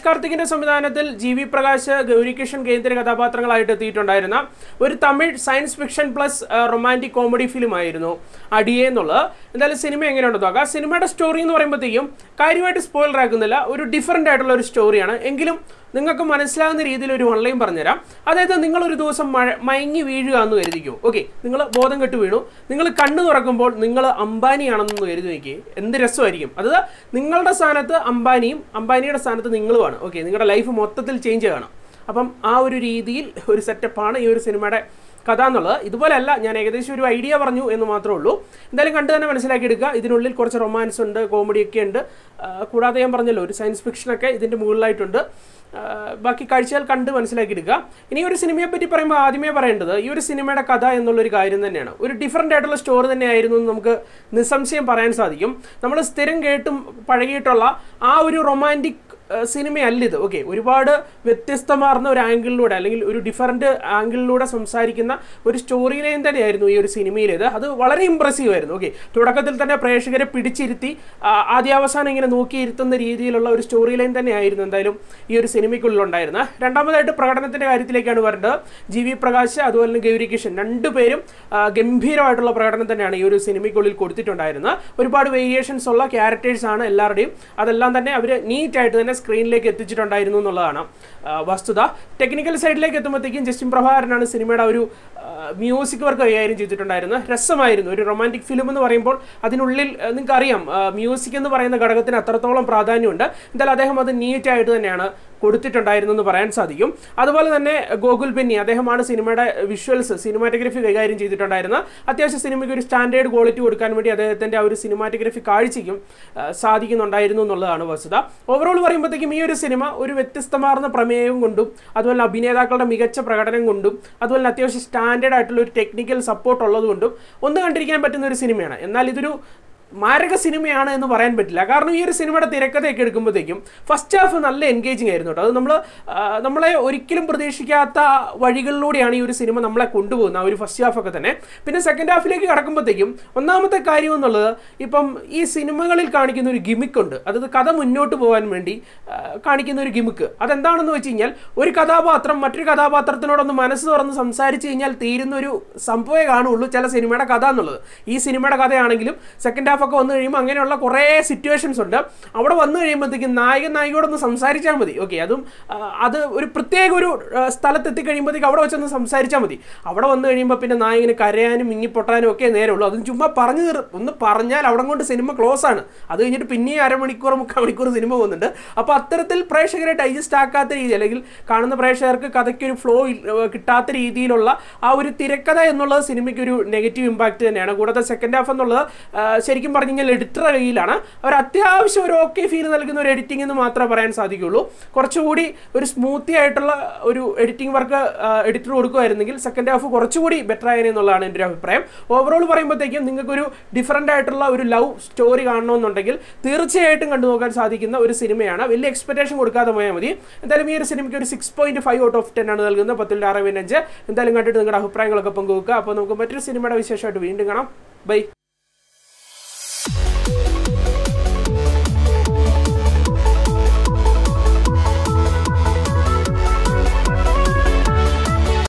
കാർത്തികിന്റെ സംവിധാനത്തിൽ G V Prakash ഗൗരികിഷൻ കേന്ദ്ര കഥാപാത്രങ്ങളായിട്ട് എത്തിയിട്ടുണ്ടായിരുന്ന ഒരു Tamil science fiction plus romantic comedy film ആയിരുന്നു അടിയെ എന്നുള്ളത് എന്തായാലും സിനിമ എങ്ങനെയുണ്ടെന്ന് നോക്കാം സിനിമയുടെ സ്റ്റോറി എന്ന് പറയുമ്പോഴത്തേക്കും കാര്യമായിട്ട് സ്പോയിലർ ആക്കുന്നില്ല ഒരു ഡിഫറെൻ്റ് ആയിട്ടുള്ള ഒരു സ്റ്റോറിയാണ് എങ്കിലും നിങ്ങൾക്ക് മനസ്സിലാകുന്ന രീതിയിൽ ഒരു ഓൺലൈൻ പറഞ്ഞുതരാം അതായത് നിങ്ങളൊരു ദിവസം മഴ മയങ്ങി വീഴുക എന്ന് കരുതിക്കോ ഓക്കെ നിങ്ങൾ ബോധം കെട്ട് വീണു നിങ്ങൾ കണ്ണു തുറക്കുമ്പോൾ നിങ്ങൾ അംബാനിയാണെന്ന് കരുതി നോക്കി എന്ത് രസമായിരിക്കും അത് നിങ്ങളുടെ സ്ഥാനത്ത് അംബാനിയും അംബാനിയുടെ സ്ഥാനത്ത് നിങ്ങളുമാണ് ഓക്കെ നിങ്ങളുടെ ലൈഫ് മൊത്തത്തിൽ ചേഞ്ച് ചെയ്യണം അപ്പം ആ ഒരു രീതിയിൽ ഒരു സെറ്റപ്പാണ് ഈ ഒരു സിനിമയുടെ കഥ എന്നുള്ളത് ഇതുപോലെയല്ല ഞാൻ ഏകദേശം ഒരു ഐഡിയ പറഞ്ഞു എന്ന് മാത്രമേ ഉള്ളൂ എന്തായാലും കണ്ടു തന്നെ മനസ്സിലാക്കിയെടുക്കുക ഇതിനുള്ളിൽ കുറച്ച് റൊമാൻസ് ഉണ്ട് കോമഡിയൊക്കെ ഉണ്ട് ആ, കൂടാതെ ഞാൻ പറഞ്ഞല്ലോ ഒരു സയൻസ് ഫിക്ഷനൊക്കെ ഇതിൻ്റെ മുകളിലായിട്ടുണ്ട് ആ, ബാക്കി കാഴ്ചകൾ കണ്ട് മനസ്സിലാക്കിയെടുക്കുക ഇനി ഒരു സിനിമയെ പറ്റി പറയുമ്പോൾ ആദ്യമേ പറയേണ്ടത് ഈ ഒരു സിനിമയുടെ കഥ എന്നുള്ളൊരു കാര്യം തന്നെയാണ് ഒരു ഡിഫറെൻ്റ് ആയിട്ടുള്ള സ്റ്റോറി തന്നെയായിരുന്നു എന്ന് നമുക്ക് നിസ്സംശയം പറയാൻ സാധിക്കും നമ്മൾ സ്ഥിരം കേട്ടും പഴകിയിട്ടുള്ള ആ ഒരു റൊമാൻറ്റിക് സിനിമയല്ല ഇത് ഓക്കെ ഒരുപാട് വ്യത്യസ്തമാർന്ന ഒരു ആംഗിളിലൂടെ അല്ലെങ്കിൽ ഒരു ഡിഫറൻറ്റ് ആംഗിളിലൂടെ സംസാരിക്കുന്ന ഒരു സ്റ്റോറി ലൈൻ തന്നെയായിരുന്നു ഈ ഒരു സിനിമയിലേത് അത് വളരെ ഇമ്പ്രസീവ് ആയിരുന്നു ഓക്കെ തുടക്കത്തിൽ തന്നെ പ്രേക്ഷകരെ പിടിച്ചിരുത്തി ആ, ആദ്യാവസാനം ഇങ്ങനെ നോക്കിയിരുത്തുന്ന രീതിയിലുള്ള ഒരു സ്റ്റോറി ലൈൻ തന്നെയായിരുന്നു എന്തായാലും ഈ ഒരു സിനിമയ്ക്കുള്ളിലുണ്ടായിരുന്നത് രണ്ടാമതായിട്ട് പ്രകടനത്തിൻ്റെ കാര്യത്തിലേക്കാണ് വരേണ്ടത് ജി വി പ്രകാശ് അതുപോലെ തന്നെ ഗൗരി കിഷൻ രണ്ടുപേരും ആ, ഗംഭീരമായിട്ടുള്ള പ്രകടനം തന്നെയാണ് ഈ ഒരു സിനിമയ്ക്കുള്ളിൽ കൊടുത്തിട്ടുണ്ടായിരുന്നത് ഒരുപാട് വേരിയേഷൻസ് ഉള്ള ക്യാരക്ടേഴ്സ് ആണ് എല്ലാവരുടെയും അതെല്ലാം തന്നെ അവർ നീറ്റായിട്ട് തന്നെ സ്ക്രീനിലേക്ക് എത്തിച്ചിട്ടുണ്ടായിരുന്നു എന്നുള്ളതാണ് ആ, വസ്തുത ടെക്നിക്കൽ സൈഡിലേക്ക് എത്തുമ്പോഴത്തേക്കും ജസ്റ്റിൻ പ്രഭാകരനാണ് സിനിമയുടെ ഒരു മ്യൂസിക് വർക്ക് കൈകാര്യം ചെയ്തിട്ടുണ്ടായിരുന്നത് രസമായിരുന്നു ഒരു റൊമാൻറ്റിക് ഫിലിം എന്ന് പറയുമ്പോൾ അതിനുള്ളിൽ നിങ്ങൾക്ക് അറിയാം മ്യൂസിക് എന്ന് പറയുന്ന ഘടകത്തിന് അത്രത്തോളം പ്രാധാന്യമുണ്ട് എന്തായാലും അദ്ദേഹം അത് നീറ്റായിട്ട് തന്നെയാണ് കൊടുത്തിട്ടുണ്ടായിരുന്നു എന്ന് പറയാൻ സാധിക്കും അതുപോലെ തന്നെ ഗോകുൽ ബെന്നി അദ്ദേഹമാണ് സിനിമയുടെ വിഷ്വൽസ് സിനിമാറ്റോഗ്രഫി കൈകാര്യം ചെയ്തിട്ടുണ്ടായിരുന്നത് അത്യാവശ്യം സിനിമയ്ക്ക് ഒരു സ്റ്റാൻഡേർഡ് ക്വാളിറ്റി കൊടുക്കാൻ വേണ്ടി അദ്ദേഹത്തിൻ്റെ ആ ഒരു സിനിമാറ്റോഗ്രഫി കാഴ്ചയ്ക്കും ആ, സാധിക്കുന്നുണ്ടായിരുന്നു എന്നുള്ളതാണ് വസ്തുത ഓവറോൾ പറയുമ്പോഴത്തേക്കും ഈ ഒരു സിനിമ ഒരു വ്യത്യസ്തമാർന്ന പ്രമേയവും കൊണ്ടും അതുപോലെ അഭിനേതാക്കളുടെ മികച്ച പ്രകടനം കൊണ്ടും അതുപോലെ തന്നെ അത്യാവശ്യം സ്റ്റാൻഡേർഡ് ആയിട്ടുള്ള ഒരു ടെക്നിക്കൽ സപ്പോർട്ട് ഉള്ളതുകൊണ്ടും ഒന്ന് കണ്ടിരിക്കാൻ പറ്റുന്ന ഒരു സിനിമയാണ് എന്നാൽ ഇതൊരു മാരക സിനിമയാണ് എന്ന് പറയാൻ പറ്റില്ല കാരണം ഈ ഒരു സിനിമയുടെ തിരക്കഥയൊക്കെ എടുക്കുമ്പോഴത്തേക്കും ഫസ്റ്റ് ഹാഫ് നല്ല എൻഗേജിങ് ആയിരുന്നു കേട്ടോ അത് നമ്മൾ നമ്മളെ ഒരിക്കലും പ്രതീക്ഷിക്കാത്ത വഴികളിലൂടെയാണ് ഈ ഒരു സിനിമ നമ്മളെ കൊണ്ടുപോകുന്നത് ആ ഒരു ഫസ്റ്റ് ഹാഫൊക്കെ തന്നെ പിന്നെ സെക്കൻഡ് ഹാഫിലേക്ക് കടക്കുമ്പോഴത്തേക്കും ഒന്നാമത്തെ കാര്യം എന്നുള്ളത് ഇപ്പം ഈ സിനിമകളിൽ കാണിക്കുന്ന ഒരു ഗിമിക്ക് ഉണ്ട് അതായത് കഥ മുന്നോട്ട് പോകാൻ വേണ്ടി ആ, കാണിക്കുന്ന ഒരു ഗിമിക്ക് അതെന്താണെന്ന് വെച്ച് കഴിഞ്ഞാൽ ഒരു കഥാപാത്രം മറ്റൊരു കഥാപാത്രത്തിനോടൊന്ന് മനസ്സ് തുറന്ന് സംസാരിച്ച് കഴിഞ്ഞാൽ തീരുന്ന ഒരു സംഭവമേ കാണുള്ളൂ ചില സിനിമയുടെ കഥ എന്നുള്ളത് ഈ സിനിമയുടെ കഥയാണെങ്കിലും സെക്കൻഡ് ഹാഫ് ഒക്കെ വന്നു കഴിയുമ്പോൾ അങ്ങനെയുള്ള കുറേ സിറ്റുവേഷൻസ് ഉണ്ട് അവിടെ വന്നു കഴിയുമ്പോഴത്തേക്കും നായകൻ നായികയോടൊന്ന് സംസാരിച്ചാൽ മതി ഓക്കെ അതും ആ, അത് ഒരു പ്രത്യേക ഒരു ആ, സ്ഥലത്തെത്തി കഴിയുമ്പോഴത്തേക്ക് അവിടെ വെച്ചൊന്ന് സംസാരിച്ചാൽ മതി അവിടെ വന്നു കഴിയുമ്പോൾ പിന്നെ നായകന് കരയാനും മിങ്ങിപ്പൊട്ടാനും ഒക്കെ നേരമുള്ളൂ അതും ചുമ്മാ പറഞ്ഞു തീർ ഒന്ന് പറഞ്ഞാൽ അവിടെ കൊണ്ട് സിനിമ ക്ലോസ് ആണ് അത് കഴിഞ്ഞിട്ട് പിന്നെയും അരമണിക്കൂർ മുക്കാൽ മണിക്കൂർ സിനിമ പോകുന്നുണ്ട് അപ്പോൾ അത്തരത്തിൽ പ്രേക്ഷകരെ ഡൈജസ്റ്റ് ആക്കാത്ത രീതി അല്ലെങ്കിൽ കാണുന്ന പ്രേക്ഷകർക്ക് കഥയ്ക്ക് ഒരു ഫ്ലോ കിട്ടാത്ത രീതിയിലുള്ള ആ ഒരു തിരക്കഥ എന്നുള്ളത് സിനിമയ്ക്ക് ഒരു നെഗറ്റീവ് ഇമ്പാക്റ്റ് തന്നെയാണ് കൂടാതെ സെക്കൻഡ് ഹാഫ് എന്നുള്ളത് ആ, ശരിക്കും പറഞ്ഞു കഴിഞ്ഞാൽ എഡിറ്ററുടെ കയ്യിലാണ് അവർ അത്യാവശ്യം ഒരു ഓക്കെ ഫീൽ നൽകുന്ന ഒരു എഡിറ്റിംഗ് എന്ന് മാത്രമേ പറയാൻ സാധിക്കുള്ളൂ കുറച്ചുകൂടി ഒരു സ്മൂത്തി ആയിട്ടുള്ള ഒരു എഡിറ്റിംഗ് വർക്ക് എഡിറ്റർ കൊടുക്കുമായിരുന്നെങ്കിൽ സെക്കൻഡ് ഹാഫ് കുറച്ചുകൂടി ബെറ്റർ ആയേനെ എന്നുള്ളതാണ് എൻ്റെ ഒരു അഭിപ്രായം ഓവറോൾ പറയുമ്പോഴത്തേക്കും നിങ്ങൾക്കൊരു ഡിഫറൻ്റ് ആയിട്ടുള്ള ഒരു ലവ് സ്റ്റോറി കാണണമെന്നുണ്ടെങ്കിൽ തീർച്ചയായിട്ടും കണ്ടു നോക്കാൻ സാധിക്കുന്ന ഒരു സിനിമയാണ് വലിയ എക്സ്പെക്ടേഷൻ കൊടുക്കാതെ പോയാൽ മതി എന്തായാലും ഈ ഒരു സിനിമയ്ക്ക് ഒരു six point five out of ten ആണ് നൽകുന്നത് പത്തിൽ ആറ് അഞ്ച് എന്തായാലും കണ്ടിട്ട് നിങ്ങളുടെ അഭിപ്രായങ്ങളൊക്കെ പങ്കുവെക്കുക അപ്പോൾ നമുക്ക് മറ്റൊരു സിനിമയുടെ വിശേഷമായിട്ട് വീണ്ടും കാണാം ബൈ